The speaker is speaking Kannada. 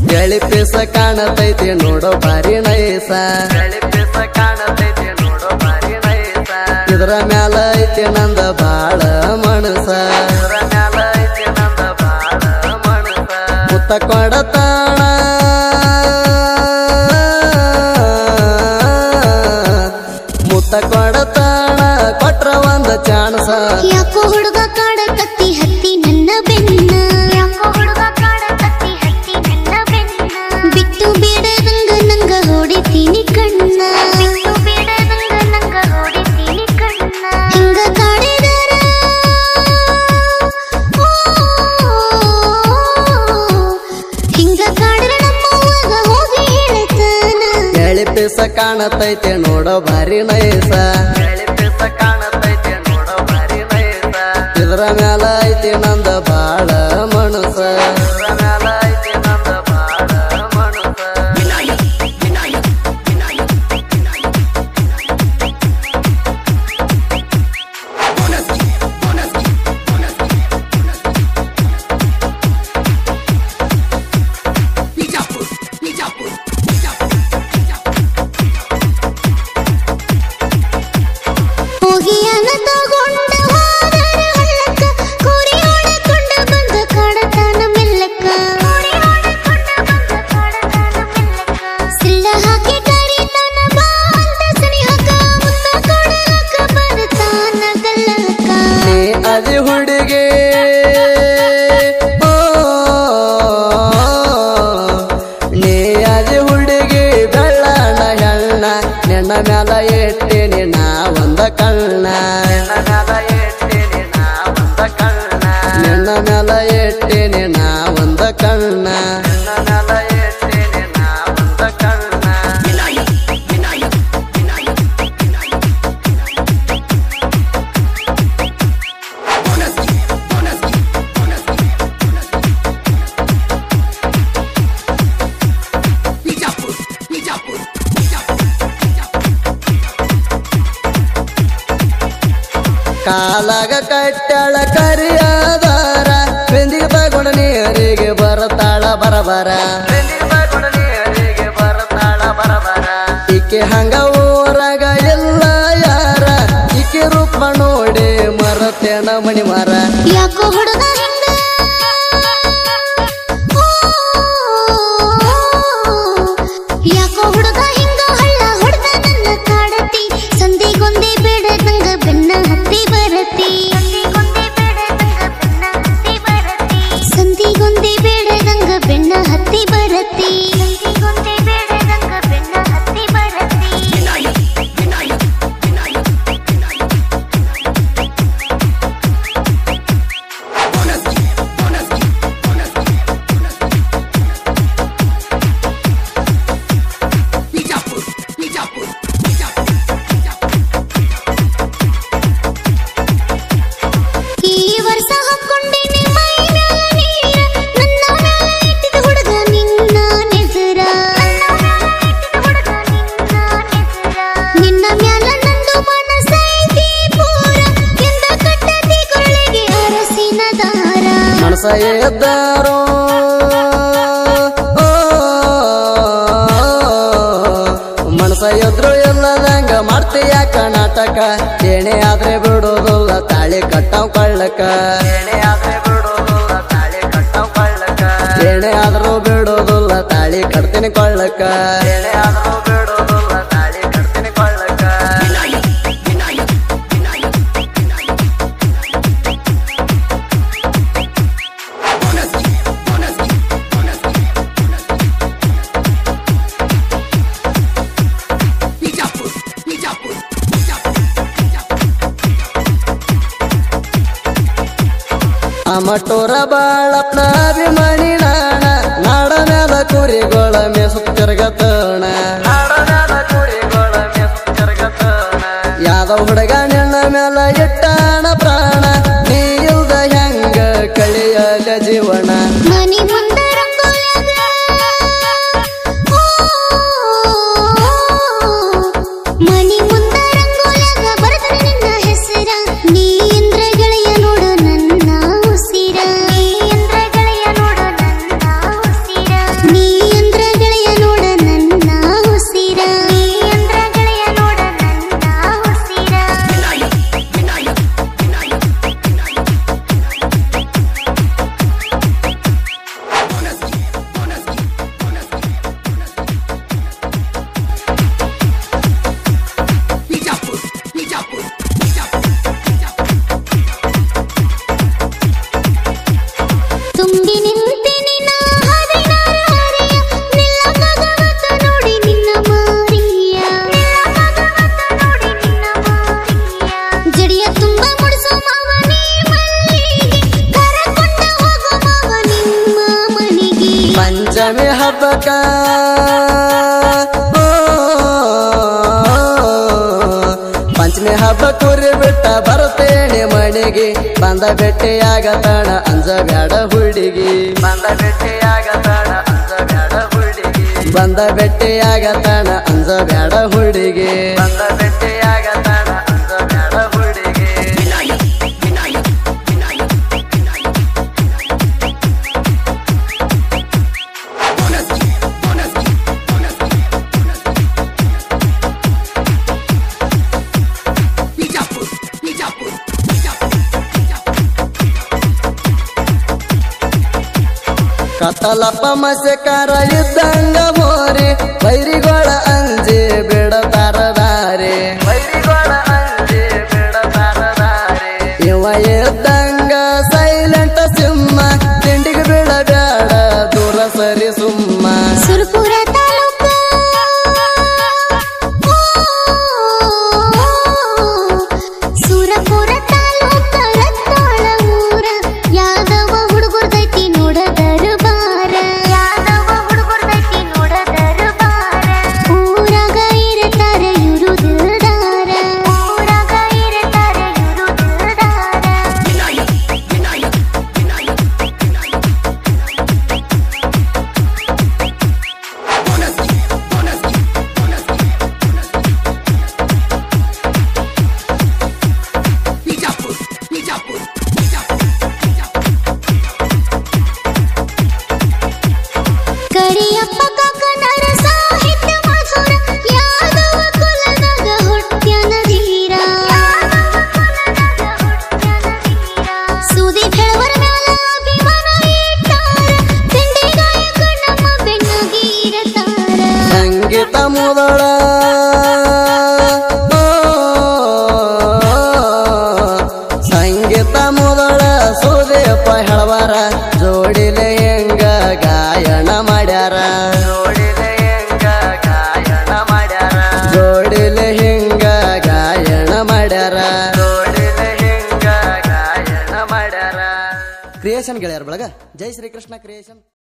ಎಳಿ ಪೀಸ ಕಾಣತೈತಿ ನೋಡೋ ಭಾರಿ ನೈಸ ಎಳಿ ಪೀಸ ಕಾಣತೈತಿ ನೋಡೋ ಭಾರಿ ನೈಸ ಇದ್ರ ಮ್ಯಾಲ ಐತಿ ನಂದ ಬಾಳ ಮನಸ ಇದ್ರ ಮ್ಯಾಲ ಐತಿ ನಂದ ಬಾಳ ಮನಸ ಮುತ್ತ ಕೊಡತಾಣ ಮುತ್ತ ಕೊಡತಾಣ ಕೊಟ್ರ ಒಂದ ಚಾನ್ಸ ಯಾಕೋ ಹುಡುಗ ಕಾಡ ಕತ್ತಿ ಹತ್ತಿ ನನ್ನ ಬೆನ್ನ ಯಾಕೋ ಹುಡುಗ ಕಾಡ ಕತ್ತಿ ಹತ್ತಿ ನನ್ನ ಬೆನ್ನ ಬಿಟ್ಟು ಬೇಡದಂಗ ನಂಗ ಹೊಡಿತೀನಿ ಕಣ್ಣ ಬಿಟ್ಟು ಬೇಡದಂಗ ನಂಗ ಹೊಡಿತೀನಿ ಕಣ್ಣ ಹಿಂಗ ಕಾಡಿದರ ಓ, ಹಿಂಗ ಕಾಡಿರ ನಮ್ಮವ್ವಗ ಹೋಗಿ ಹೇಳ್ತಾನ ಎಳಿ ಪೀಸ ಕಾಣತೈತೆ ನೋಡೋ ಭಾರಿ ನೈಸ ಎಳಿ ಪೀಸ ಕಾಣತೈತೆ ನೋಡೋ ಭಾರಿ ನೈಸ ಇದ್ರ ಮ್ಯಾಲ ಐತಿ ನಂದ ಬಾಳ ಮನಸ ಇದ್ರ ಮ್ಯಾಲ ಐತಿ ನಂದ ಬಾಳ ಮನಸ ಹೋಗಿಯನ ತಗೊಂಡ ಹೋದರ ಹಳ್ಳಕ್ಕ ಕುರಿ ಹೊಡೆಕೊಂಡ ಬಂದ ಕಾಡತಾನ ಮೆಲ್ಲಕ್ಕ ಸಿಲ್ಲ ಹಾಕಿ ಕರಿತಾನ ಬಾ ಅಂತ ಸನಿಹಕ್ಕ ಮುತ್ತ ಕೊಡಲಕ್ಕ ಬರ್ತಾನ ಗಲ್ಲಕ್ಕ ನೀ ಅದಿ ಹುಡುಗಿ ಓ, ನೀ ಅದಿ ಹುಡುಗಿ ಬೆಳ್ಳನ ಹೆಣ್ಣ ನಿನ್ನ ಮ್ಯಾಲ ಇಟ್ಟಿನಿ ನಾ ಒಂದ ಕಣ್ಣ ನಿನ್ನ ಮ್ಯಾಲ ಇಟ್ಟಿನಿ ನಾ ಒಂದ ಕಣ್ಣ ನಿನ್ನ ಮ್ಯಾಲ ಇಟ್ಟಿನಿ ನಾ ಒಂದ ಕಣ್ಣ ನಿನ್ನ ಮ್ಯಾಲ ಇಟ್ಟಿನಿ ನಾ ಒಂದ ಕಣ್ಣ ಕಾಲಾಗ ಕಟ್ಟಾಳ ಕರಿಯಾದಾರ ಬೆಂದಿಗೆ ತಗೊಂಡು ನೀರಿಗೆ ಬರತಾಳ ಬರಬರ ಈಕೆ ಹಂಗ ಊರಾಗ ಇಲ್ಲ ಯಾರ ಈಕೆ ರೂಪ ನೋಡಿ ಮರತೇನ ಮಣಿ ಮರ ಯಾಕೋ ಹುಡುಗ ಹಿಂಗ ಓ, ಯಾಕೋ ಹುಡುಗ ಹಿಂಗ ಹಳ್ಳ ಹೊಡೆದ ನನ್ನ ಕಾಡತಿ ಸಂದಿಗೊಂದಿ ಬೇಡದಂಗ ಬೆನ್ನ ಹತ್ತಿ ಬರತಿ ಸಂದಿಗೊಂದಿ ಬೇಡದಂಗ ಬೆನ್ನ ಹತ್ತಿ ಬರತಿ ಈ ವರ್ಷ ಹಾಕೊಂಡಿನಿ ಮೈ ಮ್ಯಾಲ ನೀರ ನನ್ನ ಮ್ಯಾಲ ಇಟ್ಟಿದ ಹುಡುಗ ನಿನ್ನ ನೆಸರ ನಿನ್ನ ಮ್ಯಾಲ ನಂದು ಮನಸೈತಿ ಪೂರ ಎಂದ ಕಟ್ಟತಿ ಕೊಳ್ಳಿಗೆ ಅರಸಿನ ದಾರ ಮನಸ ಎದ್ದಾರೋ ಮನಸ ಎದ್ರು ಎಲ್ಲದಂಗ ಮಾಡ್ತೀಯಾಕ ನಾಟಕ ಏನೇ ಆದ್ರೆ ಬಿಡೋದಿಲ್ಲ ತಾಳಿ ಕಟ್ಟಾವ್ ಕೊಳ್ಳಕ ಏನೇ ಆದ್ರೆ ಬಿಡೋದಿಲ್ಲ ತಾಳಿ ಕಟ್ಟಾವ್ ಕೊಳ್ಳಕ ಏನೇ ಆದ್ರೂ ಬಿಡೋದಿಲ್ಲ ತಾಳಿ ಕಟ್ತೀನಿ ಕೊಳ್ಳಕ ಏನೇ ಆದ್ರೂ ಬಿಡೋದಿಲ್ಲ ತಾಳಿ ಕಟ್ತೀನಿ ಕೊಳ್ಳಕ ಅಮಟೋರ ಬಾಳಪ್ನ ಅಭಿಮಾನಿ ನಾಣ ನಾಡ ಮ್ಯಾಲ ಕುರಿಗಳ ಮೇಸುತ್ತಿರ್ಗತಣ ಯಾದವ್ ಹುಡುಗ ನಿನ್ನ ಮ್ಯಾಲ ಇಟ್ಟಾಣ ಪ್ರಾಣ ನೀ ಇಲ್ದ ಹೆಂಗ ಕಳಿಯಲ ಜೀವನ ಮನಿ ಮುಂದ ರಂಗೋಲ್ಯಾಗ ಓ, ಮನಿ ಮುಂದ ರಂಗೋಲ್ಯಾಗ ಬರೆದ ನಿನ್ನ ಹೆಸರ ನೀ ಎಂದ್ರ ಗೆಳೆಯ ನೋಡ ನನ್ನ ಉಸಿರ ನೀ ಎಂದ್ರ ಗೆಳೆಯ ನೋಡ ನನ್ನ ಉಸಿರ ನೀ ಪಂಚಮಿ ಹಬ್ಬಕ್ಕ ಓ, ಪಂಚಮಿ ಹಬ್ಬ ಕುರಿ ಬಿಟ್ಟ ಬರ್ತೇನೆ ಮನೆಗೆ ಬಂದ ಭೇಟಿಯಾಗತಾಣ ಅಂಜ ಬ್ಯಾಡ ಹುಡುಗಿ ಬಂದ ಭೇಟಿಯಾಗತಾಣ ಅಂಜ ಬ್ಯಾಡ ಹುಡುಗಿ ಬಂದ ಭೇಟಿಯಾಗತಾಣ ಅಂಜ ಬ್ಯಾಡ ಹುಡುಗಿ ಬಂದ ಭೇಟಿಯಾಗತಾಣ ಅಂಜ ಬ್ಯಾಡ ಹುಡುಗಿ ಕತ್ತಲಪ್ಪ ಮಸಕಾರ ಇದ್ದಂಗ ಮೋರಿ ಬೈರಿಗೋಳ ಅಂಜಿ ಬಿಡತಾರ ದಾರಿ ಬೈರಿಗೋಳ ಅಂಜಿ ಬಿಡತಾರ ದಾರಿ ಇವ ಇದ್ದಂಗ ಸೈಲೆಂಟ್ ಸಿಂಹ ತಿಂಡಿಗೆ ಬಿಡಬೇಡ ದೂರ ಸರಿ ಸುಮ್ಮ ಸುರಪುರ ತಾಲೂಕು ಸುರಪುರ ತಾಲೂಕ ರತ್ತಾಳ ಊರ ಯಾದವ ಹುಡುಗರ್ದೈತಿ ನೋಡ ದರ್ಬಾರ ಯಾದವ ಹುಡುಗರ್ದೈತಿ ನೋಡ ದರ್ಬಾರ ಊರಾಗ ಇರ್ತಾರ ಇರು ದಿಲ್ದಾರ ಊರಾಗ ಇರ್ತಾರ ಇರು ದಿಲ್ದಾರ ಕರಿಯಪ್ಪ ಕಾಕನರ ಸಾಹಿತ್ಯ ಮಧುರ ಯಾದವ ಕುಲದಾಗ ಹುಟ್ಟ್ಯನ ಧೀರ ಸುದಿ ಬೆಳವರ ಮ್ಯಾಲ ಅಭಿಮಾನ ಇಟ್ಟಾರ ತಿಂಡಿ ಗಾಯಕ ನಮ್ಮ ಬೆನ್ನಗೀರತಾರ ಸಂಗೀತ ಮುದಳ ಓ, ಸಂಗೀತ ಮುದಳ ಸುದೀಪ ಹೇಳವಾರ ಜೋಡಿಲೆ ಹೆಂಗ ಗಾಯನ ಮಾಡ್ಯಾರ ಜೋಡಿಲೆ ಹೆಂಗ ಗಾಯನ ಮಾಡ್ಯಾರ ಜೋಡಿಲೆ ಹೆಂಗ ಗಾಯನ ಮಾಡ್ಯಾರ ಜೋಡಿಲೆ ಹೆಂಗ ಗಾಯನ ಮಾಡ್ಯಾರ ಕ್ರಿಯೇಷನ್ ಗೆಳೆಯರ್ ಬಳಗ ಜೈ ಶ್ರೀಕೃಷ್ಣ ಕ್ರಿಯೇಷನ್